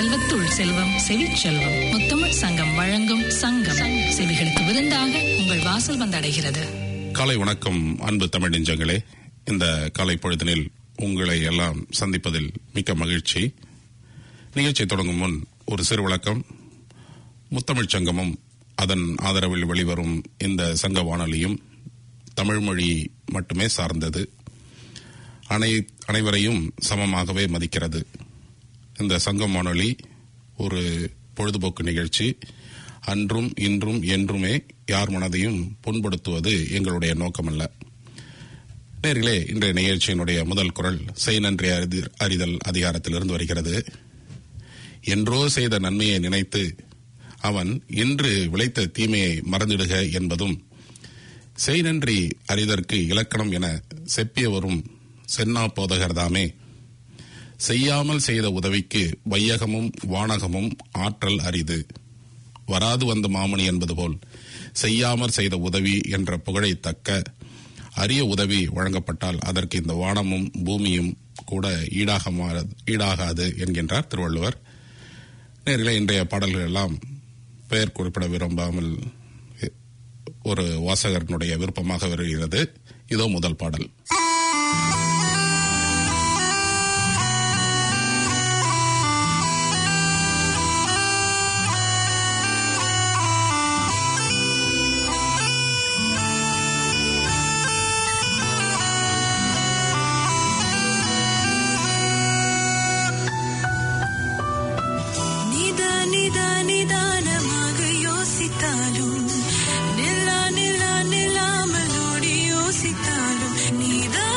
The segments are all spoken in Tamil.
செல்வத்துள் செல்வம் செவிச்செல்வம் முத்தமிழ் சங்கம் வழங்கும் சங்கம் செவிகளுக்கு விருந்தாக உங்கள் வாசல் வந்தடைகிறது காலை வணக்கம் அன்பு தமிழ் நெஞ்சங்களே இந்த காலை பொழுதினில் உங்களை எல்லாம் சந்திப்பதில் மிக்க மகிழ்ச்சி நிகழ்ச்சி தொடங்கும் முன் ஒரு சிறு விளக்கம் முத்தமிழ்ச் சங்கமும் அதன் ஆதரவில் வெளிவரும் இந்த சங்க வானொலியும் தமிழ் மொழி மட்டுமே சார்ந்தது அனை அனைவரையும் சமமாகவே மதிக்கிறது இந்த சங்கம் வானொலி ஒரு பொழுதுபோக்கு நிகழ்ச்சி அன்றும் இன்றும் என்றுமே யார் மனதையும் புண்படுத்துவது எங்களுடைய நோக்கமல்ல நேர்களே இன்றைய நிகழ்ச்சியினுடைய முதல் குரல் செய் நன்றி அறிதி- அறிதல் அதிகாரத்திலிருந்து வருகிறது என்றோ செய்த நன்மையை நினைத்து அவன் இன்று விளைத்த தீமையை மறந்திடுக என்பதும் செய் நன்றி அறிதற்கு இலக்கணம் என செப்பியவரும் சென்னா போதகர்தாமே செய்யாமல் செய்த உதவிக்கு வையகமும் வானகமும் ஆற்றல் அரிது வராது வந்த மாமணி என்பது போல் செய்யாமற் செய்த உதவி என்ற புகழை தக்க அரிய உதவி வழங்கப்பட்டால் அதற்கு இந்த வானமும் பூமியும் கூட ஈடாக மாற- ஈடாகாது என்கின்றார் திருவள்ளுவர் நேரிலே இன்றைய பாடல்கள் எல்லாம் பெயர் குறிப்பிட விரும்பாமல் ஒரு வாசகரனுடைய விருப்பமாக வருகிறது இதோ முதல் பாடல் நிதா நிதா நிதானமாக யோசித்தாலும் நில்லா நில்லா நில்லாமல் ஓடி யோசித்தாலும் நீதா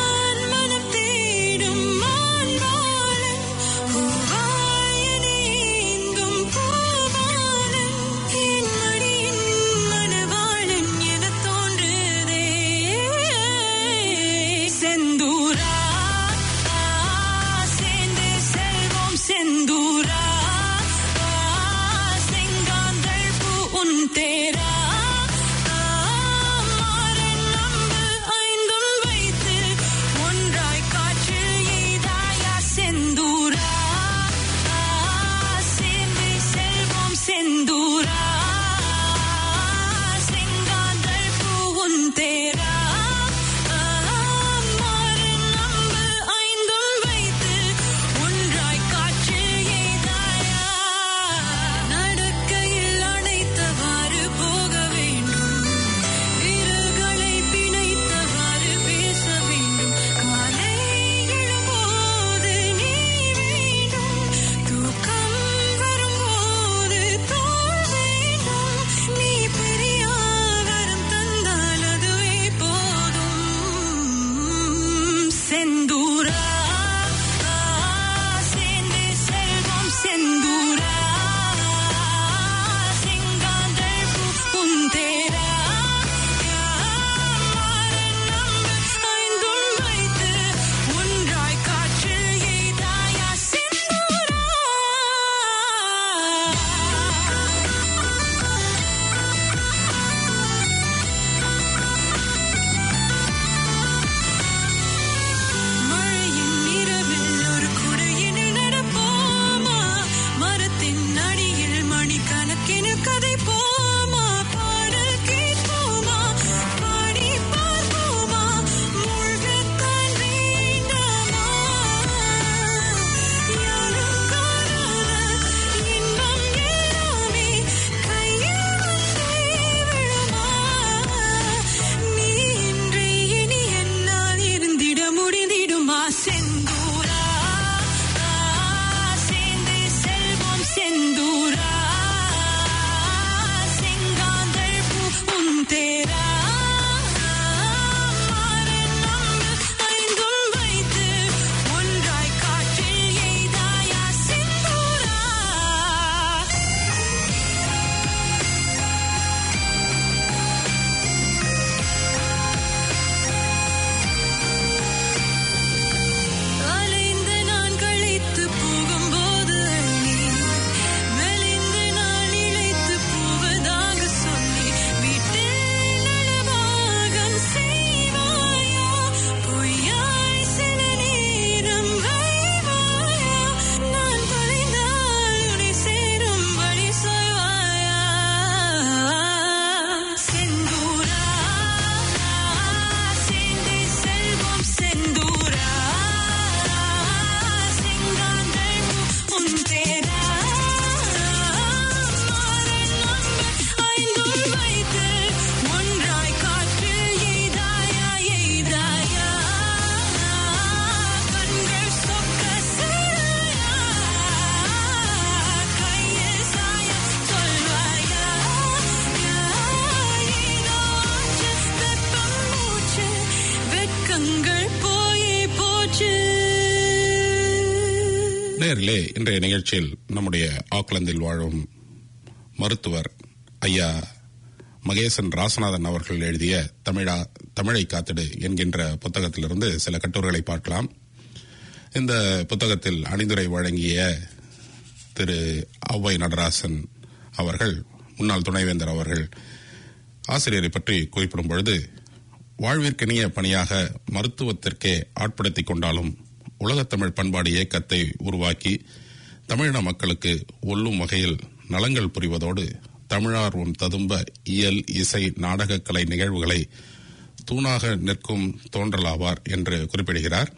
நேரிலே இன்றைய நிகழ்ச்சியில் நம்முடைய ஆக்லாந்தில் வாழும் மருத்துவர் ஐயா மகேசன் ராசநாதன் அவர்கள் எழுதிய தமிழா தமிழை காத்திடு என்கின்ற புத்தகத்திலிருந்து சில கட்டுரைகளை பார்க்கலாம் இந்த புத்தகத்தில் அணிந்துரை வழங்கிய திரு ஔவை நடராசன் அவர்கள் முன்னாள் துணைவேந்தர் அவர்கள் ஆசிரியரை பற்றி குறிப்பிடும் பொழுது வாழ்விற்கினிய பணியாக மருத்துவத்திற்கே ஆட்படுத்திக் கொண்டாலும் உலகத்தமிழ் பண்பாடு இயக்கத்தை உருவாக்கி தமிழின மக்களுக்கு ஒல்லும் வகையில் நலங்கள் புரிவதோடு தமிழார்வம் ததும்ப இயல் இசை நாடகக்கலை நிகழ்வுகளை தூணாக நிற்கும் தோன்றலாவார் என்று குறிப்பிடுகிறார்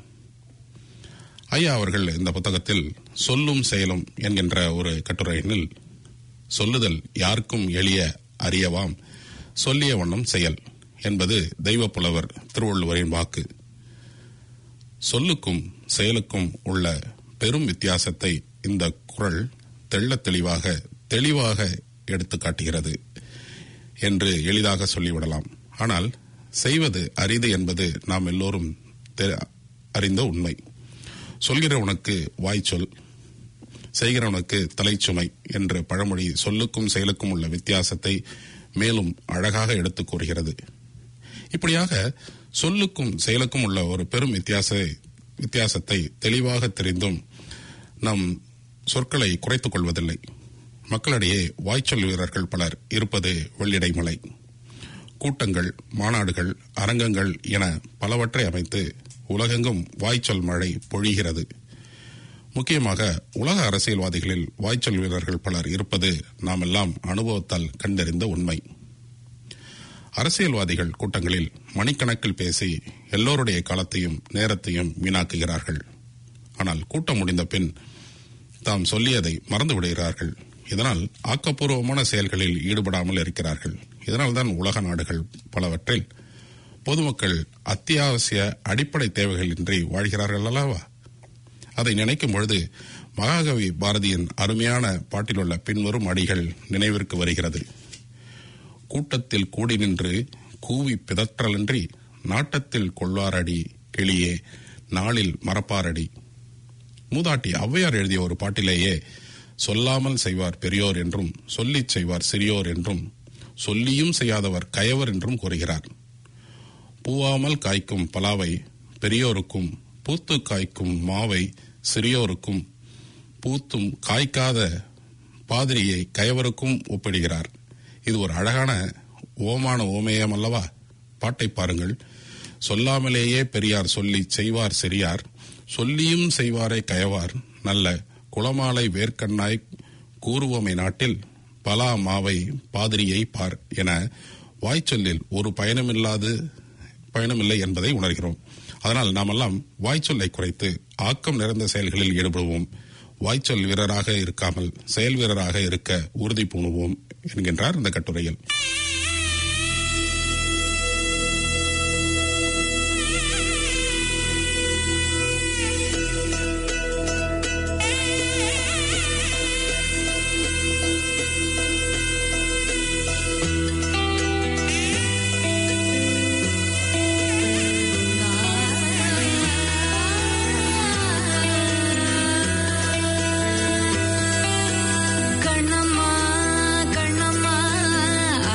ஐயா அவர்கள் இந்த புத்தகத்தில் சொல்லும் செயலும் என்கின்ற ஒரு கட்டுரையினில் சொல்லுதல் யாருக்கும் எளிய அறியவாம் சொல்லிய வண்ணம் செயல் என்பது தெய்வப்புலவர் திருவள்ளுவரின் வாக்கு சொல்லுக்கும் செயலுக்கும் உள்ள பெரும் வித்தியாசத்தை இந்த குரல் தெள்ளத் தெளிவாக தெளிவாக எடுத்து காட்டுகிறது என்று எளிதாக சொல்லிவிடலாம் ஆனால் செய்வது அரிது என்பது நாம் எல்லோரும் தெ- அறிந்த உண்மை சொல்கிறவனுக்கு வாய்ச்சொல் செய்கிறவனுக்கு தலைச்சுமை என்ற பழமொழி சொல்லுக்கும் செயலுக்கும் உள்ள வித்தியாசத்தை மேலும் அழகாக எடுத்துக் கூறுகிறது இப்படியாக சொல்லுக்கும் செயலுக்கும் உள்ள ஒரு பெரும் வித்தியாச வித்தியாசத்தை தெளிவாக தெரிந்தும் நம் சொற்களை குறைத்துக் கொள்வதில்லை மக்களிடையே வாய்ச்சொல் வீரர்கள் பலர் இருப்பது வெள்ளிடைமலை கூட்டங்கள் மாநாடுகள் அரங்கங்கள் என பலவற்றை அமைத்து உலகெங்கும் வாய்ச்சொல் மழை பொழிகிறது முக்கியமாக உலக அரசியல்வாதிகளில் வாய்ச்சொல் வீரர்கள் பலர் இருப்பது நாம் எல்லாம் அனுபவத்தால் கண்டறிந்த உண்மை அரசியல்வாதிகள் கூட்டங்களில் மணிக்கணக்கில் பேசி எல்லோருடைய காலத்தையும் நேரத்தையும் வீணாக்குகிறார்கள் ஆனால் கூட்டம் முடிந்த பின் தாம் சொல்லியதை மறந்து விடுகிறார்கள் இதனால் ஆக்கப்பூர்வமான செயல்களில் ஈடுபடாமல் இருக்கிறார்கள் இதனால்தான் உலக நாடுகள் பலவற்றில் பொதுமக்கள் அத்தியாவசிய அடிப்படை தேவைகளின்றி வாழ்கிறார்கள் அல்லவா அதை நினைக்கும் பொழுது மகாகவி பாரதியின் அருமையான பாட்டிலுள்ள பின்வரும் அடிகள் நினைவிற்கு வருகிறது கூட்டத்தில் கூடி நின்று கூவி பிதற்றலின்றி நாட்டத்தில் கொள்வாரடி கிளியே நாளில் மறப்பாரடி மூதாட்டி ஔவையார் எழுதிய ஒரு பாட்டிலேயே சொல்லாமல் செய்வார் பெரியோர் என்றும் சொல்லிச் செய்வார் சிறியோர் என்றும் சொல்லியும் செய்யாதவர் கயவர் என்றும் கூறுகிறார் பூவாமல் காய்க்கும் பலாவை பெரியோருக்கும் பூத்து காய்க்கும் மாவை சிறியோருக்கும் பூத்தும் காய்க்காத பாதிரியை கயவருக்கும் ஒப்பிடுகிறார் இது ஒரு அழகான ஓமான ஓமேயம் அல்லவா பாட்டை பாருங்கள் சொல்லாமலேயே பெரியார் சொல்லி செய்வார் சிறியார் சொல்லியும் செய்வாரே கயவார் நல்ல குளமாலை வேர்க்கண்ணாய் கூறுவோமை நாட்டில் பலா மாவை பாதிரியை பார் என வாய்ச்சொல்லில் ஒரு பயணமில்லாது பயணமில்லை என்பதை உணர்கிறோம் அதனால் நாமெல்லாம் வாய்ச்சொல்லை குறைத்து ஆக்கம் நிறைந்த செயல்களில் ஈடுபடுவோம் வாய்ச்சொல் வீரராக இருக்காமல் செயல் வீரராக இருக்க உறுதி பூணுவோம் என்கின்றார் இந்த கட்டுரையில் கண்ணம்மா கண்ணம்மா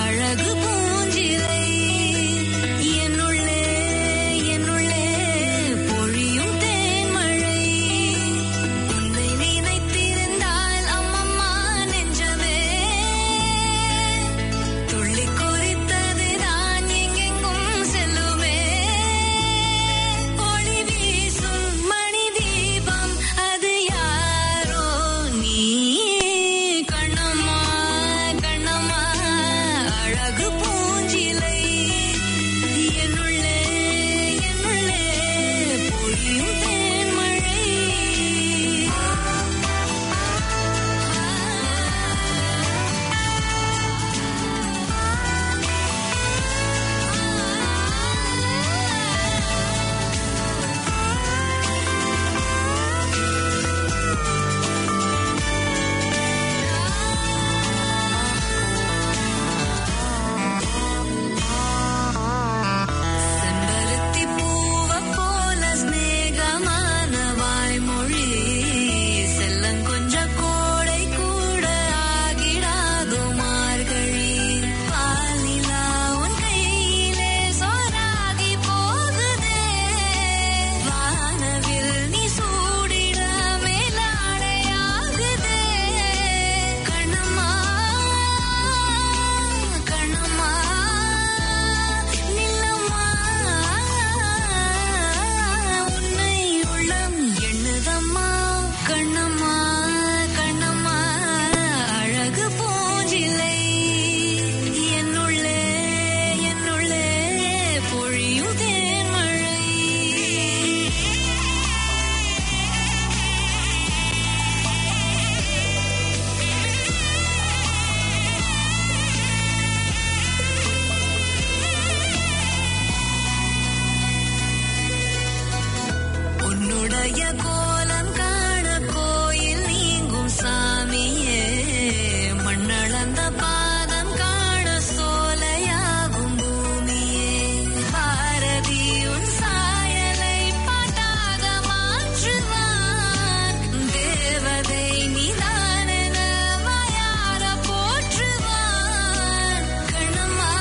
உடைய கோலம் காண கோயில் நீங்கும் சாமியே மண்ணளந்த பாதம் காண சோலையாகும் பூமியே பாரதி உன் சாயலை பாட்டாக மாற்றுவான் தேவதை நிதானன வாயார போற்றுவான் கண்ணம்மா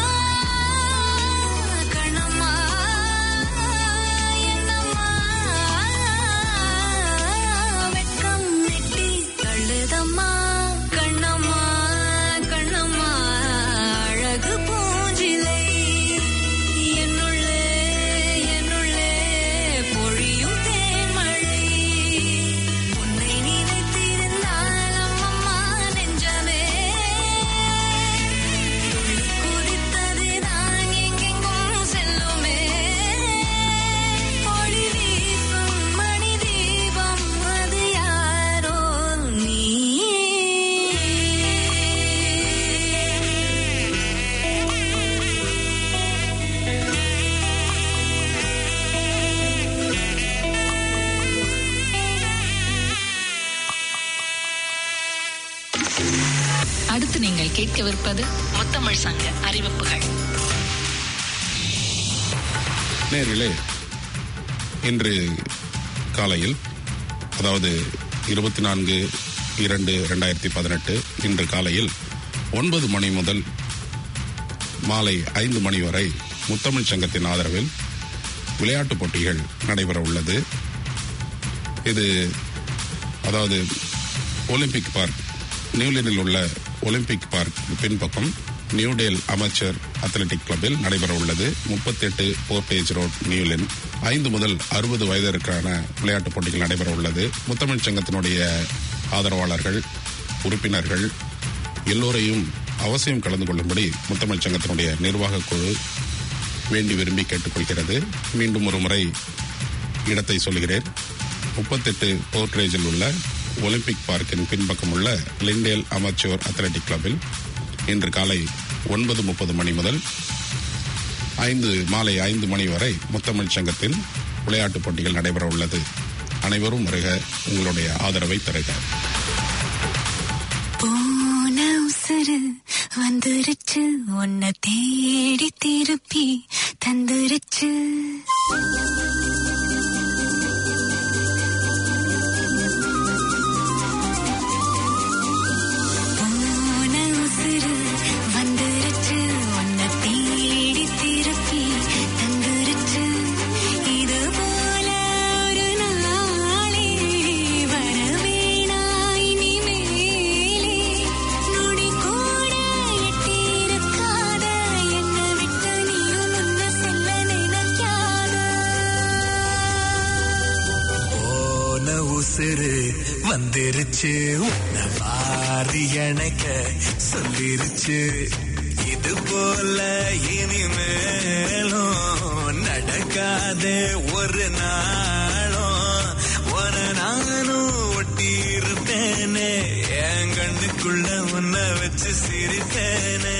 கண்ணம்மா என்னம்மா வெட்கம் நெட்டி தள்ளுதம்மா கண்ணம்மா கண்ணம்மா அழகு பூஞ்சிலை என்னுள்ளே என்னுள்ளே பொழியும் தேன்மழை உன்னை நினைத்திருந்தால் அம்மம்மா நெஞ்சமே துள்ளி குதித்தது நான் எங்கெங்கும் செல்லுமே ஒளி வீசும் மணி தீபம் அது யாரோ நீ அடுத்து நீங்கள் கேட்கவிருப்பது முத்தமிழ் சங்க அறிவிப்புகள் நேரிலே இன்று காலையில் அதாவது இருபத்தி நான்கு இரண்டு ரெண்டாயிரத்தி பதினெட்டு இன்று காலையில் ஒன்பது மணி முதல் மாலை ஐந்து மணி வரை முத்தமிழ் சங்கத்தின் ஆதரவில் விளையாட்டுப் போட்டிகள் நடைபெற உள்ளது இது அதாவது ஒலிம்பிக் பார்க் நியூலினில் உள்ள ஒலிம்பிக் பார்க் பின்பக்கம் நியூடேல் அமைச்சர் அத்லெட்டிக் கிளப்பில் நடைபெற உள்ளது முப்பத்தெட்டு போர்டேஜ் ரோட் நியூலின் ஐந்து முதல் அறுபது வயதிற்கான விளையாட்டுப் போட்டிகள் நடைபெற உள்ளது முத்தமிழ் சங்கத்தினுடைய ஆதரவாளர்கள் உறுப்பினர்கள் எல்லோரையும் அவசியம் கலந்து கொள்ளும்படி முத்தமிழ் சங்கத்தினுடைய நிர்வாகக் குழு வேண்டி விரும்பி கேட்டுக்கொள்கிறது மீண்டும் ஒரு முறை இடத்தை சொல்கிறேன் முப்பத்தெட்டு போர்ட்ரேஜில் உள்ள ஒலிம்பிக் பார்க்கின் பின்பக்கம் உள்ள லிண்டேல் அமச்சோர் அத்லெட்டிக் கிளப்பில் இன்று காலை ஒன்பது முப்பது மணி முதல் ஐந்து மாலை ஐந்து மணி வரை முத்தமிழ் சங்கத்தில் விளையாட்டுப் போட்டிகள் நடைபெற உள்ளது அனைவரும் வருக உங்களுடைய ஆதரவை தருக போன உசுறு வந்துருச்சு உன்னை தேடி திருப்பி தந்துருச்சு போன உசுறு வந்துருச்சு உன்னை தேடி திருப்பி தந்துருச்சு இது போல ஒரு நாளே வரவேணா இனிமேலே நொடி கூட எட்டியிருக்காத என்னை விட்டு நீயும் முன்ன செல்ல நினைக்காத போன உசுறு வந்துருச்சு உன்னை மாறி எனக்கு சொல்லிருச்சு இது போல இனிமேலும் நடக்காத ஒரு நாளும் ஒரு நானும் ஒட்டி இருப்பேனே என் கண்ணுக்குள்ள உன்னை வச்சு சிரிப்பேனே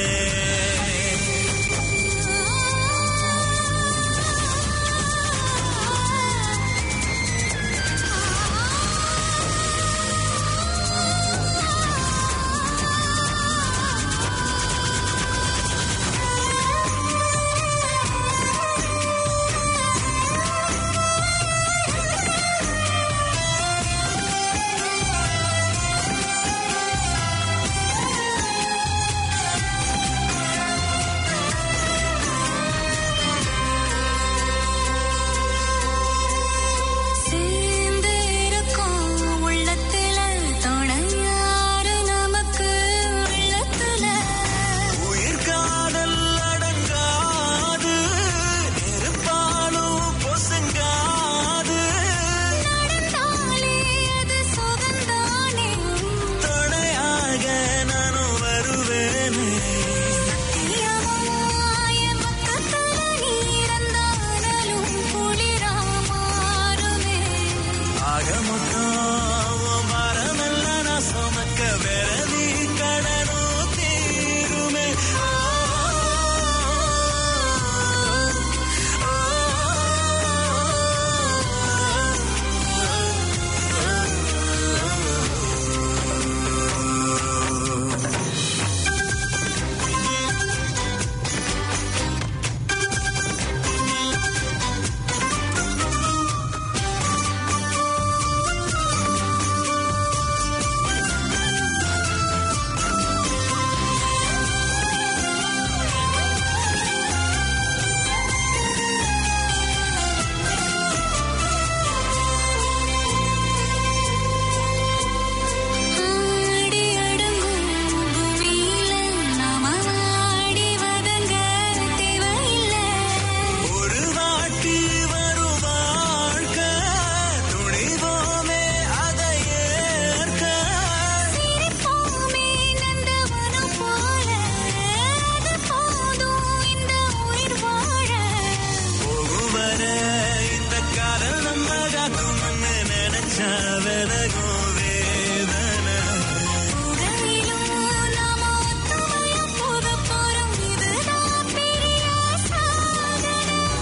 விலகும் வேதனை உடலிலும் நாம ஒத்துமையா போகப் போறோம் இதுதான் பெரிய சாதனை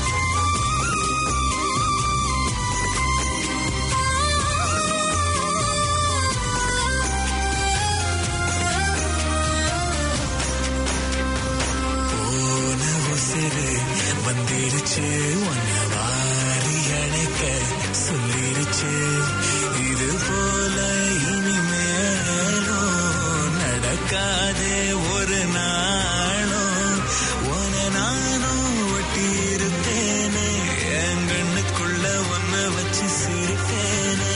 போன உசிறு வந்துருச்சு உன்ன வாரி அணைக்க சொல்லிருச்சு இது போல இனிமேலும் நடக்காதே ஒரு நாளும் உன நானும் ஒட்டி இருப்பேனே என் கண்ணுக்குள்ள ஒன்ன வச்சு சிரிப்பேனே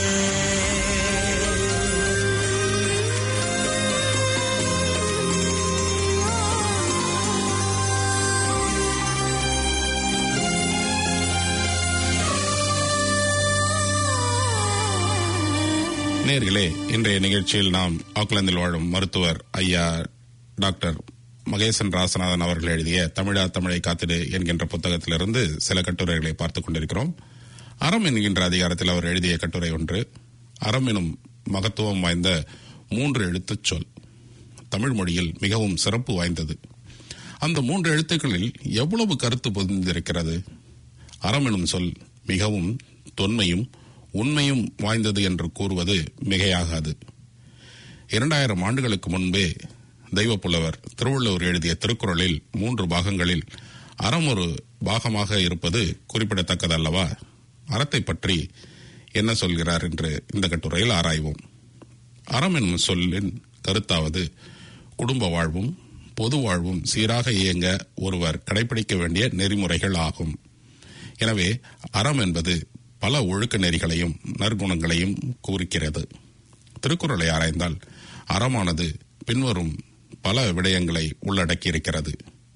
நேர்களே இன்றைய நிகழ்ச்சியில் நாம் ஆக்லாந்தில் வாழும் மருத்துவர் ஐயா டாக்டர் மகேசன் ராசநாதன் அவர்கள் எழுதிய தமிழா தமிழை காத்திடு என்கின்ற புத்தகத்திலிருந்து சில கட்டுரைகளை பார்த்துக் கொண்டிருக்கிறோம் அறம் என்கின்ற அதிகாரத்தில் அவர் எழுதிய கட்டுரை ஒன்று அறம் எனும் மகத்துவம் வாய்ந்த மூன்று எழுத்துச் சொல் தமிழ் மொழியில் மிகவும் சிறப்பு வாய்ந்தது அந்த மூன்று எழுத்துக்களில் எவ்வளவு கருத்து பொதிந்திருக்கிறது அறம் எனும் சொல் மிகவும் தொன்மையும் உண்மையும் வாய்ந்தது என்று கூறுவது மிகையாகாது இரண்டாயிரம் ஆண்டுகளுக்கு முன்பே தெய்வப்புலவர் திருவள்ளுவர் எழுதிய திருக்குறளில் மூன்று பாகங்களில் அறம் ஒரு பாகமாக இருப்பது குறிப்பிடத்தக்கதல்லவா அறத்தை பற்றி என்ன சொல்கிறார் என்று இந்த கட்டுரையில் ஆராய்வோம் அறம் என்னும் சொல்லின் கருத்தாவது குடும்ப வாழ்வும் பொது வாழ்வும் சீராக இயங்க ஒருவர் கடைபிடிக்க வேண்டிய நெறிமுறைகள் ஆகும் எனவே அறம் என்பது பல ஒழுக்க நெறிகளையும் நற்குணங்களையும் குறிக்கிறது திருக்குறளை ஆராய்ந்தால் அறமானது பின்வரும் பல விடயங்களை உள்ளடக்கியிருக்கிறது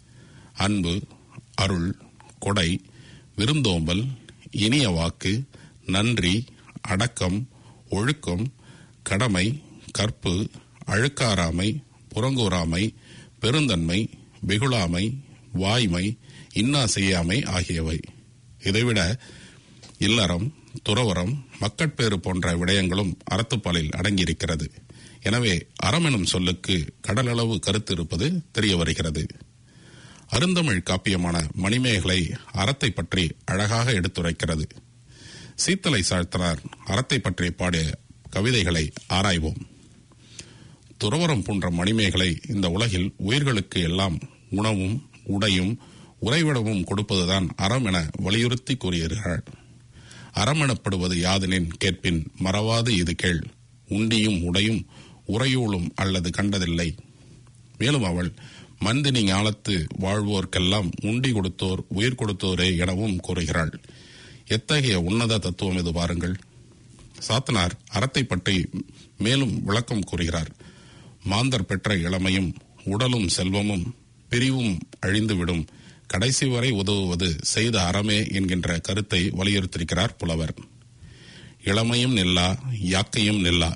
அன்பு அருள் கொடை விருந்தோம்பல் இனிய வாக்கு நன்றி அடக்கம் ஒழுக்கம் கடமை கற்பு அழுக்காராமை புறங்கூறாமை பெருந்தன்மை வெகுளாமை வாய்மை இன்னா செய்யாமை ஆகியவை இதைவிட இல்லறம் துறவரம் மக்கட்பேறு போன்ற விடயங்களும் அறத்துப்பாலில் அடங்கியிருக்கிறது எனவே அறம் எனும் சொல்லுக்கு கடலளவு கருத்து இருப்பது தெரிய வருகிறது அருந்தமிழ் காப்பியமான மணிமேகலை அறத்தை பற்றி அழகாக எடுத்துரைக்கிறது சீத்தலை சாழ்த்தனார் அறத்தை பற்றி பாடிய கவிதைகளை ஆராய்வோம் துறவரம் போன்ற மணிமேகலை இந்த உலகில் உயிர்களுக்கு எல்லாம் உணவும் உடையும் உறைவிடமும் கொடுப்பதுதான் அறம் என வலியுறுத்தி கூறுகிறாள் அறம் எனப்படுவது யாதெனின் கேட்பின் மறவாது இது கேள் உண்டியும் உடையும் உறையூலும் அல்லது கண்டதில்லை மேலும் அவள் மந்தினி ஞாலத்து வாழ்வோர்க்கெல்லாம் உண்டி கொடுத்தோர் உயிர் கொடுத்தோரே எனவும் கூறுகிறாள் எத்தகைய உன்னத தத்துவம் இது பாருங்கள் சாத்தனார் அறத்தை பற்றி மேலும் விளக்கம் கூறுகிறார் மாந்தர் பெற்ற இளமையும் உடலும் செல்வமும் பிரிவும் அழிந்துவிடும் கடைசி வரை உதவுவது செய்த அறமே என்கின்ற கருத்தை வலியுறுத்தியிருக்கிறார் புலவர் இளமையும் நில்லா யாக்கையும் நில்லா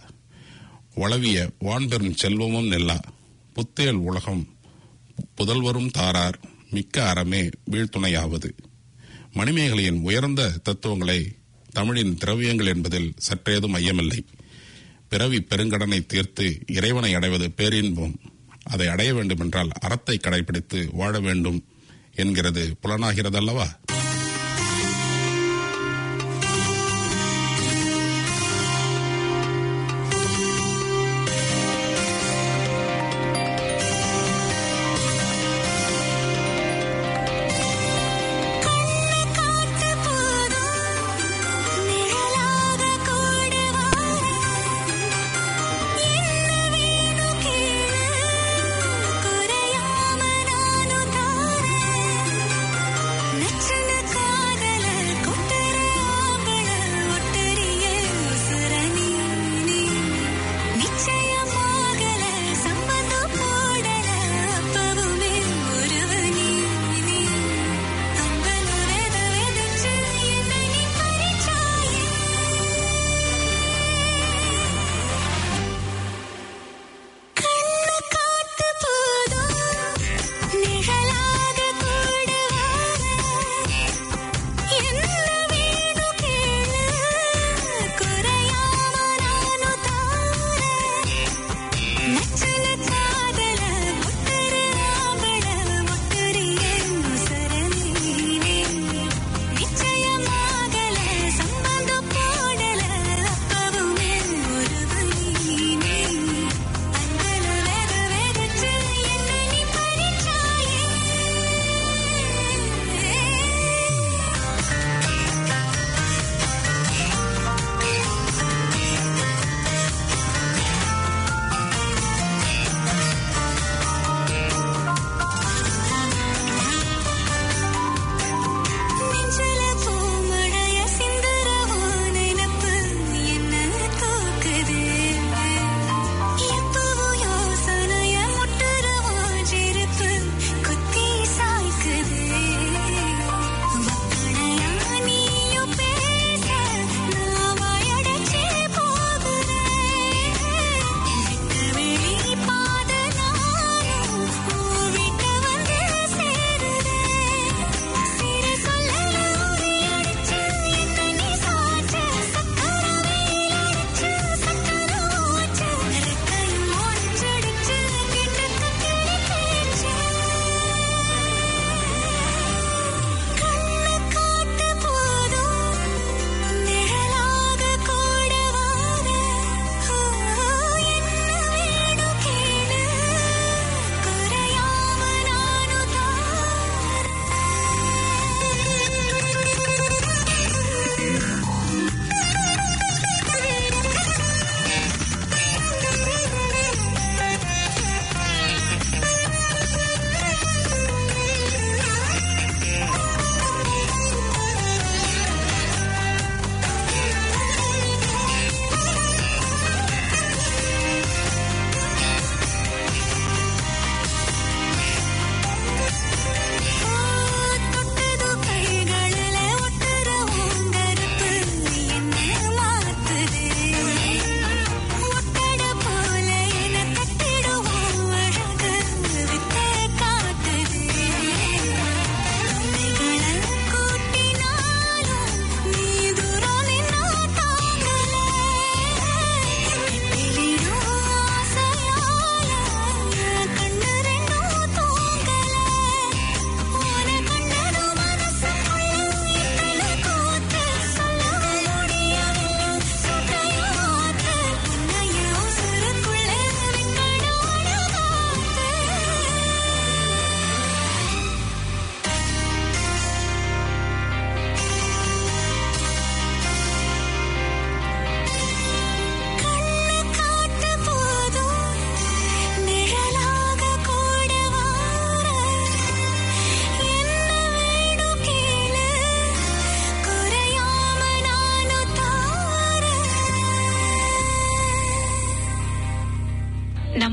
வளவிய வான்பெரும் செல்வமும் நில்லா புத்தேல் உலகம் புதல்வரும் தாரார் மிக்க அறமே வீழ்த்துணையாவது மணிமேகலையின் உயர்ந்த தத்துவங்களை தமிழின் திரவியங்கள் என்பதில் சற்றேதும் ஐயமில்லை பிறவி பெருங்கடனை தீர்த்து இறைவனை அடைவது பேரின்பம் அதை அடைய வேண்டுமென்றால் அறத்தை கடைபிடித்து வாழ வேண்டும் என்கிறது புலனாகிறதல்லவா காத்து போதும் நிழலாக கூட என்ன வேணும் கேளு குறையாம நானும் தாரேன் நச்சுன்னு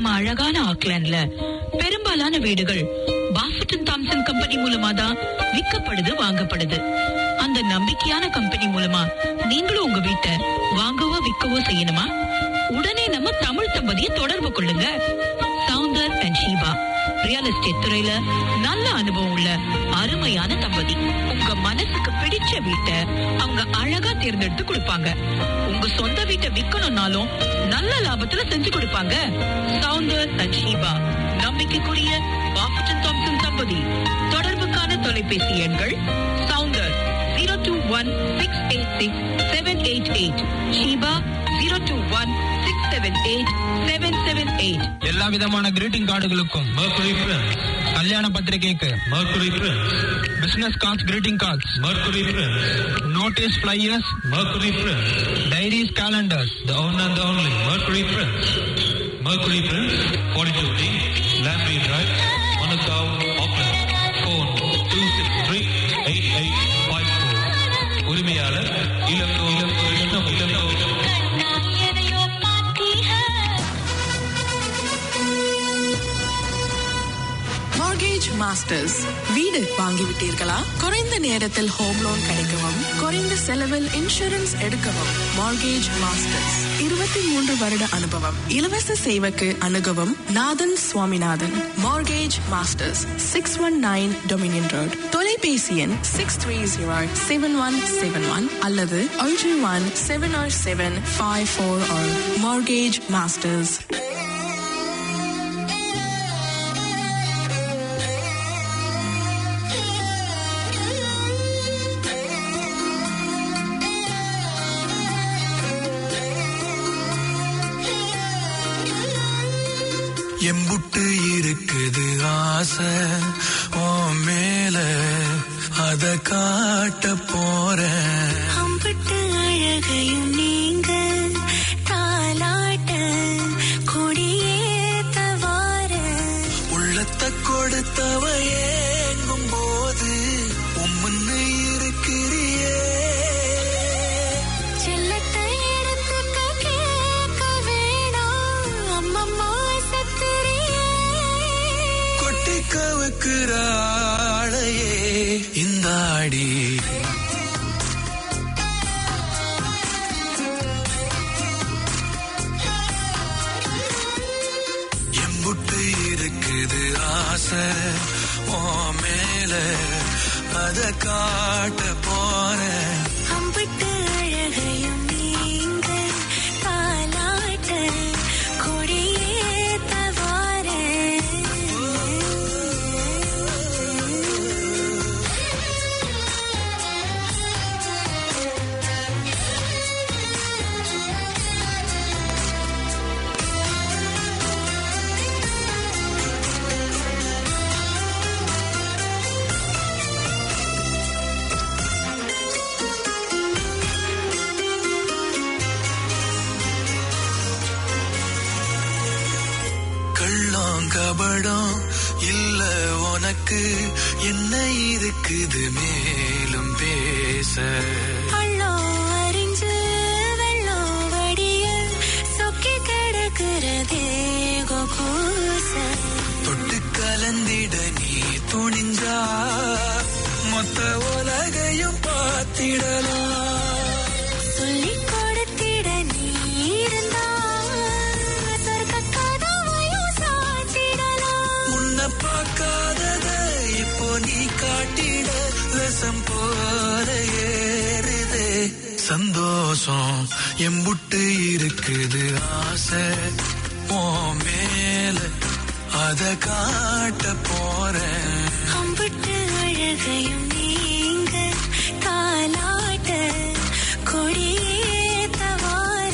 நம்ம அழகான ஆக்லாண்ட்ல பெரும்பாலான வீடுகள் பாஃபட்டன் தாம்சன் கம்பெனி மூலமா தான் விற்கப்படுது வாங்கப்படுது அந்த நம்பிக்கையான கம்பெனி மூலமா நீங்களும் உங்க வீட்டை வாங்கவோ விற்கவோ செய்யணுமா உடனே நம்ம தமிழ் தம்பதியை தொடர்பு கொள்ளுங்க Soundar and Sheeba real estate துறையில நல்ல அனுபவம் உள்ள அருமையான தம்பதி உங்க மனசுக்கு பிடிச்ச வீட்டை அவங்க அழகா தேர்ந்தெடுத்து கொடுப்பாங்க உங்க சொந்த வீட்டை விக்கணும்னாலும் நல்ல லாபத்துல செஞ்சு கொடுப்பாங்க சவுந்தர் அண்ட் ஷீபா நம்பிக்கைக்குரிய பாஃபட்டன் தாம்சன் தம்பதி தொடர்புக்கான தொலைபேசி எண்கள் Soundar zero two one six eight six seven eight eight Sheeba zero two one six seven eight seven seven eight எல்லா விதமான கிரீட்டிங் கார்டுகளுக்கும் Mercury Prince, கல்யாண பத்திரிகைக்கு Mercury Prince, business cards greeting cards Mercury Prince, notices flyers Mercury Prince, diaries calendars the one and the only Mercury Prince. Mercury Prince, 42D, Lamprey Drive, Manukau, Auckland. Phone 263-8854. உரிமையாளர் இளங்கோ இளங்கோ இளங்கோ இளங்கோ எதையோ பார்த்தீங்க மார்கேஜ் மாஸ்டர்ஸ் வீடு வாங்கிவிட்டீர்களா குறைந்த நேரத்தில் ஹோம் லோன் கிடைக்கவும் குறைந்த செலவில் இன்சூரன்ஸ் எடுக்கவும் மார்கேஜ் மாஸ்டர்ஸ் இருபத்தி மூன்று வருட அனுபவம் இலவச சேவைக்கு அணுகவும் Nathan Swaminathan mortgage masters six one nine Dominion road தொலைபேசி எண் six three zero seven one seven one அல்லது ஒன்று one seven or seven five four or mortgage masters எம்புட்டு இருக்குது ஆசை ஓ மேல அத காட்ட போறேன் அம்பிட்டு அழகையும் நீங்க தாலாட்ட கொடியேத்த வார உள்ளத்தை கொடுத்தவ ஏங்கும் போது உம்முன்னு இருக்கிறியே செல்லத்தை எடுத்துக்க கேட்க வேணாம் அம்மம்மா சத்துரியே கொட்டி கவுக்குற ஆளையே இந்த ஆடி எம்புட்டு இருக்குது ஆசை ஓ மேல அத காட்ட போறேன் அம்பிட்டு அழகையும் நீங்க தாலாட்ட கொடியேத்த வார கள்ளம் கபடம் இல்ல உனக்கு என்ன இருக்குது மேலும் பேச பள்ளம் அறிஞ்சு வெள்ளம் வடிய சொக்கி கிடக்கிறதே கூச தொட்டு கலந்திட நீ துணிஞ்சா மொத்த உலகையும் பார்த்திடலாம் சொல்லிக் கொடுத்திட நீ இருந்தா சொர்க்க கதவையும் சாத்திடலாம் உன்னை பார்க்காதத இப்போ நீ காட்டிட ரசம் போல ஏறுதே சந்தோஷம் எம்புட்டு இருக்குது ஆசை ஓ மேல அத காட்ட போறேன் அம்பிட்டு அழகையும் நீங்க தாலாட்ட கொடியேத்த வார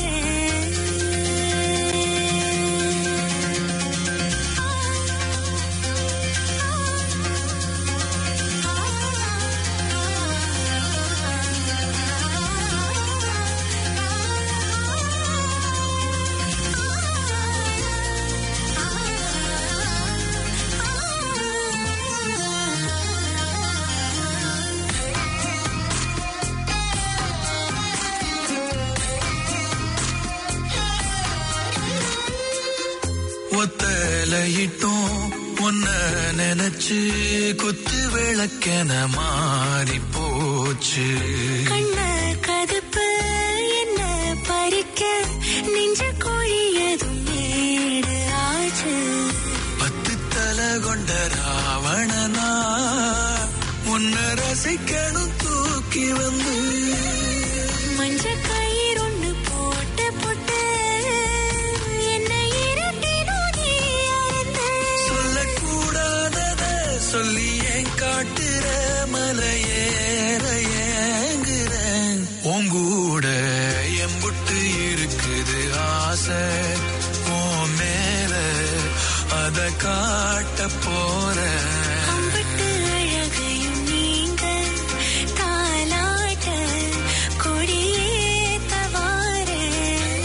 சேலையிட்டும் உன்ன நினைச்சு குத்து விளக்கென மாறி போச்சு கண்ண கதுப்பு என்ன பறிக்க நெஞ்ச கோழியதும் மேடு ஆச்சு பத்து தலை கொண்ட ராவணனா உன்னை ரசிக்கணும் தூக்கி வந்து மஞ்ச கயிறு ஒண்ணு போட்டு போட்டு என்னை இருட்டினோ நீ அறிந்து சொல்லக்கூடாதத சொல்லி ஏன் காட்டுற மலையேற ஏங்குறேன் உங்கூட எம்புட்டு இருக்குது ஆசை உன் மேல அத காட்ட போறேன் அம்பட்டு அழகையும் நீங்க தாலாட்ட கொடியேத்த வாரேன்.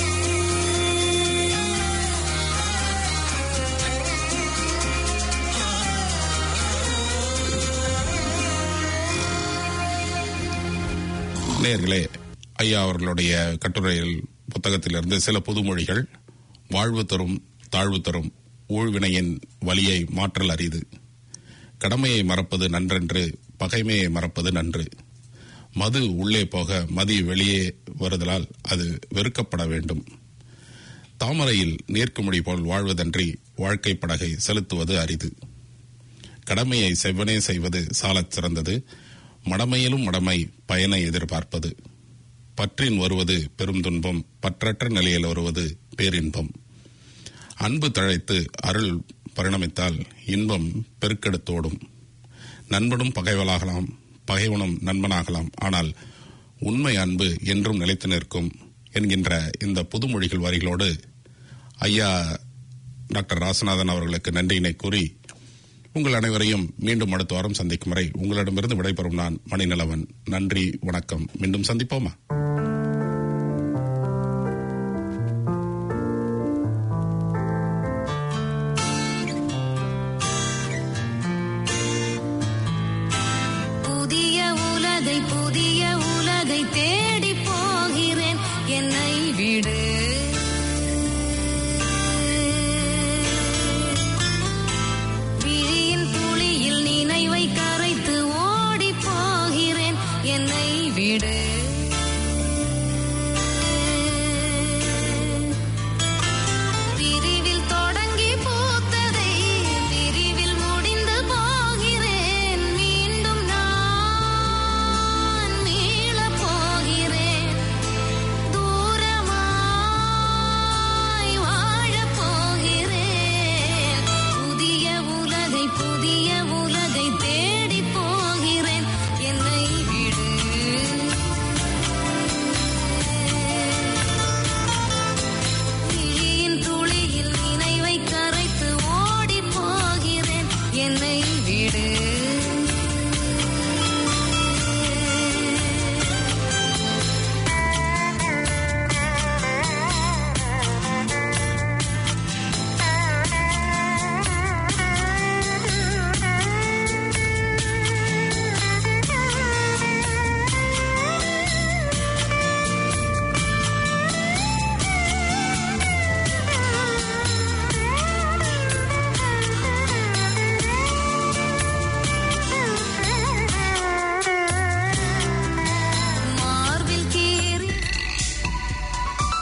நேர்களே ஐயா அவர்களுடைய கட்டுரையில் புத்தகத்திலிருந்து சில புதுமொழிகள் வாழ்வு தரும் தாழ்வு தரும் ஊழ்வினையின் வலியை மாற்றல் அரிது கடமையை மறப்பது நன்றென்று பகைமையை மறப்பது நன்று மது உள்ளே போக மதி வெளியே வருதலால் அது வெறுக்கப்பட வேண்டும் தாமரையில் நீர்க்குமிழி போல் வாழ்வதன்றி வாழ்க்கை படகை செலுத்துவது அரிது கடமையை செவ்வனே செய்வது சாலச் சிறந்தது மடமையிலும் மடமை பயனை எதிர்பார்ப்பது பற்றின் வருவது பெரும் துன்பம் பற்றற்ற நிலையில் வருவது பேரின்பம் அன்பு தழைத்து அருள் பரிணமித்தால் இன்பம் பெருக்கெடுத்தோடும் நண்பனும் பகைவலாகலாம் பகைவனும் நண்பனாகலாம் ஆனால் உண்மை அன்பு என்றும் நிலைத்து நிற்கும் என்கின்ற இந்த புதுமொழிகள் வரிகளோடு ஐயா டாக்டர் ராசநாதன் அவர்களுக்கு நன்றியினை கூறி உங்கள் அனைவரையும் மீண்டும் அடுத்த வாரம் சந்திக்கும் வரை உங்களிடமிருந்து விடைபெறும் நான் மணிநிலவன் நன்றி வணக்கம் மீண்டும் சந்திப்போமா